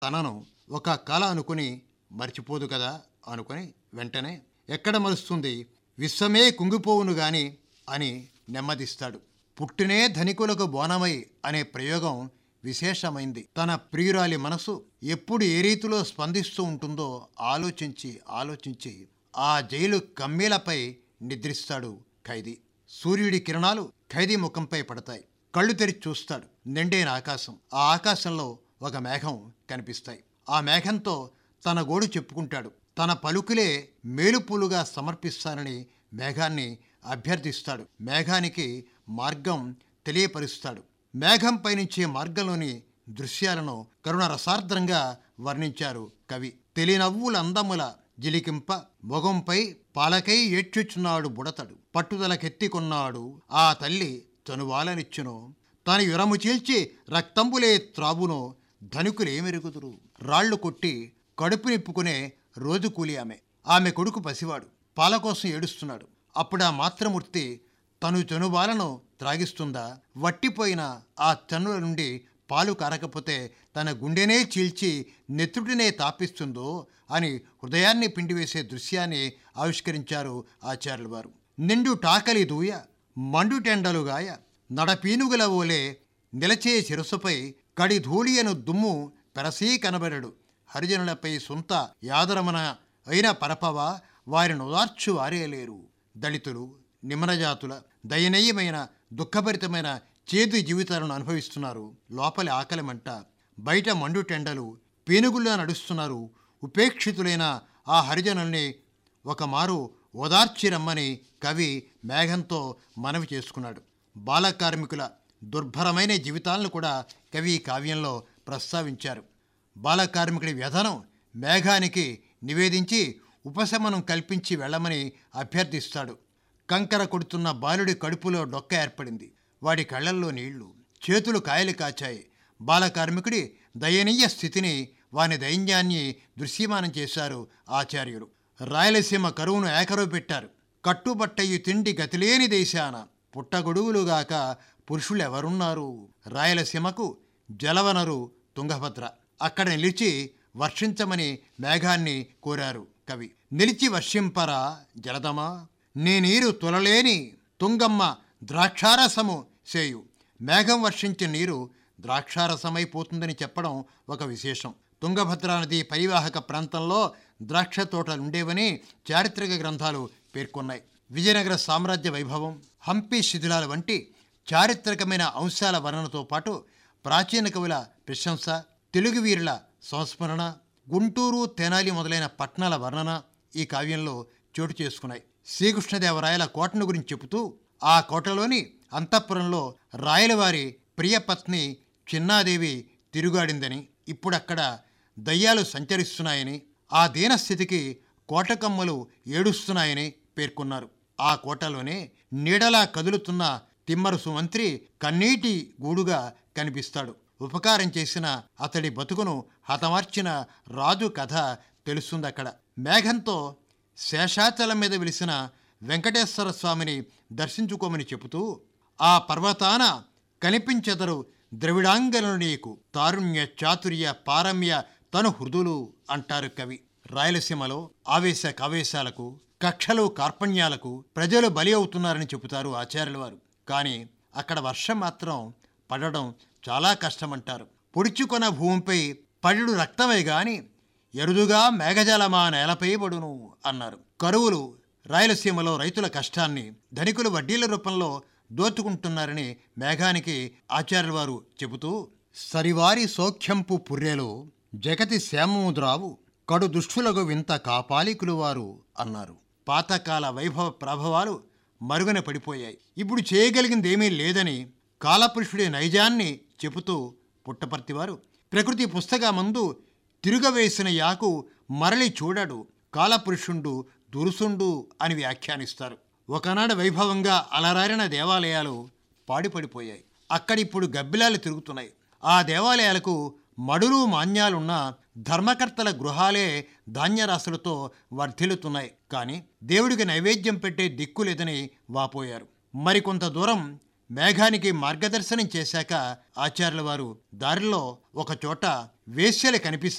తనను ఒక కళ అనుకుని మర్చిపోదు కదా అనుకుని వెంటనే ఎక్కడ మలుస్తుంది విశ్వమే కుంగిపోవును గాని అని నెమ్మదిస్తాడు పుట్టినే ధనికులకు బోనమై అనే ప్రయోగం విశేషమైంది తన ప్రియురాలి మనసు ఎప్పుడు ఏ రీతిలో స్పందిస్తూ ఉంటుందో ఆలోచించి ఆలోచించి ఆ జైలు కమ్మీలపై నిద్రిస్తాడు ఖైదీ సూర్యుడి కిరణాలు ఖైదీ ముఖంపై పడతాయి కళ్ళు తెరిచి చూస్తాడు నిండైన ఆకాశం ఆ ఆకాశంలో ఒక మేఘం కనిపిస్తాయి ఆ మేఘంతో తన గోడు చెప్పుకుంటాడు తన పలుకులే మేలుపూలుగా సమర్పిస్తానని మేఘాన్ని అభ్యర్థిస్తాడు మేఘానికి మార్గం తెలియపరుస్తాడు మేఘంపై నుంచి మార్గంలోని దృశ్యాలను కరుణ రసార్ద్రంగా వర్ణించారు కవి తెలినవ్వుల అందముల జిలికింప మొగంపై పాలకై ఏడ్చుచున్నాడు బుడతడు పట్టుదలకెత్తికొన్నాడు ఆ తల్లి చనువాలనిచ్చును తన యురము చీల్చి రక్తంబులే త్రావునో ధనికులేమెరుగుదురు రాళ్లు కొట్టి కడుపు నిప్పుకునే రోజు కూలి ఆమె ఆమె కొడుకు పసివాడు పాల కోసం ఏడుస్తున్నాడు అప్పుడు ఆ మాత్రమూర్తి తను చనుబాలను త్రాగిస్తుందా వట్టిపోయిన ఆ చనుల నుండి పాలు కారకపోతే తన గుండెనే చీల్చి నెత్తుటినే తాపిస్తుందో అని హృదయాన్ని పిండివేసే దృశ్యాన్ని ఆవిష్కరించారు ఆచార్యుల వారు నిండు టాకలి దూయ మండుటెండలుగాయ నడపీనుగుల ఓలే నిలచే శిరస్సుపై కడి ధూళియను దుమ్ము పెరసీ కనబడడు హరిజనులపై సొంత యాదరమన అయిన పరపవ వారిని ఓదార్చు వారేలేరు దళితులు నిమ్నజాతుల దయనీయమైన దుఃఖభరితమైన చేదు జీవితాలను అనుభవిస్తున్నారు లోపలి ఆకలి మంట బయట మండుటెండలు పీనుగుల్లా నడుస్తున్నారు ఉపేక్షితులైన ఆ హరిజనుల్ని ఒక మారు ఓదార్చి రమ్మని కవి మేఘంతో మనవి చేసుకున్నాడు బాల కార్మికుల దుర్భరమైన జీవితాలను కూడా కవి ఈ కావ్యంలో ప్రస్తావించారు బాల కార్మికుడి వ్యధనం మేఘానికి నివేదించి ఉపశమనం కల్పించి వెళ్ళమని అభ్యర్థిస్తాడు కంకర కొడుతున్న బాలుడి కడుపులో డొక్క ఏర్పడింది వాడి కళ్ళల్లో నీళ్లు చేతులు కాయలు కాచాయి బాల కార్మికుడి దయనీయ స్థితిని వాని దైన్యాన్ని దృశ్యమానం చేశారు ఆచార్యులు రాయలసీమ కరువును ఏకరో పెట్టారు కట్టుబట్టయ్యి తిండి గతిలేని దేశాన పుట్టగొడుగులుగాక పురుషులెవరున్నారు రాయలసీమకు జలవనరు తుంగభద్ర అక్కడ నిలిచి వర్షించమని మేఘాన్ని కోరారు కవి నిలిచి వర్షింపరా జలదమా నీ నీరు తులలేని తుంగమ్మ ద్రాక్షారసము సేయు మేఘం వర్షించిన నీరు ద్రాక్షారసమైపోతుందని చెప్పడం ఒక విశేషం తుంగభద్రా నది పరివాహక ప్రాంతంలో ద్రాక్ష తోటలు ఉండేవని చారిత్రక గ్రంథాలు పేర్కొన్నాయి విజయనగర సామ్రాజ్య వైభవం హంపి శిథిలాల వంటి చారిత్రకమైన అంశాల వర్ణనతో పాటు ప్రాచీన కవుల ప్రశంస తెలుగు వీరుల సంస్మరణ గుంటూరు తెనాలి మొదలైన పట్టణాల వర్ణన ఈ కావ్యంలో చోటు చేసుకున్నాయి శ్రీకృష్ణదేవరాయల కోటను గురించి చెబుతూ ఆ కోటలోని అంతఃపురంలో రాయలవారి ప్రియపత్ని చిన్నాదేవి తిరుగాడిందని ఇప్పుడక్కడ దయ్యాలు సంచరిస్తున్నాయని ఆ దీనస్థితికి కోటకమ్మలు ఏడుస్తున్నాయని పేర్కొన్నారు ఆ కోటలోనే నీడలా కదులుతున్న తిమ్మరుసు మంత్రి కన్నీటి గూడుగా కనిపిస్తాడు ఉపకారం చేసిన అతడి బతుకును హతమార్చిన రాజు కథ తెలుస్తుందక్కడ మేఘంతో శేషాచలం మీద వెలిసిన వెంకటేశ్వర స్వామిని దర్శించుకోమని చెబుతూ ఆ పర్వతాన కనిపించెదరు ద్రవిడాంగనులు నీకు తారుణ్య చాతుర్య పారమ్య తను హృదులు అంటారు కవి రాయలసీమలో ఆవేశ కావేశాలకు కక్షలు కార్పణ్యాలకు ప్రజలు బలి అవుతున్నారని చెబుతారు ఆచార్యుల వారు కానీ అక్కడ వర్షం మాత్రం పడడం చాలా కష్టమంటారు పొడుచుకొన భూమిపై పడుడు రక్తమే గాని ఎరుదుగా మేఘజలమా నేలపై పడును అన్నారు కరువులు రాయలసీమలో రైతుల కష్టాన్ని ధనికులు వడ్డీల రూపంలో దోచుకుంటున్నారని మేఘానికి ఆచార్యుల వారు చెబుతూ సరివారి సౌఖ్యంపు పుర్రెలో జగతి శ్యామముద్రావు కడు దుష్టులకు వింత కాపాలికులు వారు అన్నారు పాతకాల వైభవ ప్రభావాలు మరుగున పడిపోయాయి ఇప్పుడు చేయగలిగిందేమీ లేదని కాలపురుషుడి నైజాన్ని చెబుతూ పుట్టపర్తివారు ప్రకృతి పుస్తకమందు తిరుగవేసిన యాకు మరలి చూడడు కాలపురుషుండు దురుసుండు అని వ్యాఖ్యానిస్తారు ఒకనాడు వైభవంగా అలరారిన దేవాలయాలు పాడిపడిపోయాయి అక్కడిప్పుడు గబ్బిలాలు తిరుగుతున్నాయి ఆ దేవాలయాలకు మడులు మాన్యాలున్న ధర్మకర్తల గృహాలే ధాన్యరాశులతో వర్ధిల్లుతున్నాయి కానీ దేవుడికి నైవేద్యం పెట్టే దిక్కు లేదని వాపోయారు మరికొంత దూరం మేఘానికి మార్గదర్శనం చేశాక ఆచార్యుల వారు దారిలో ఒక చోట వేశ్యలు కనిపిస్తాయి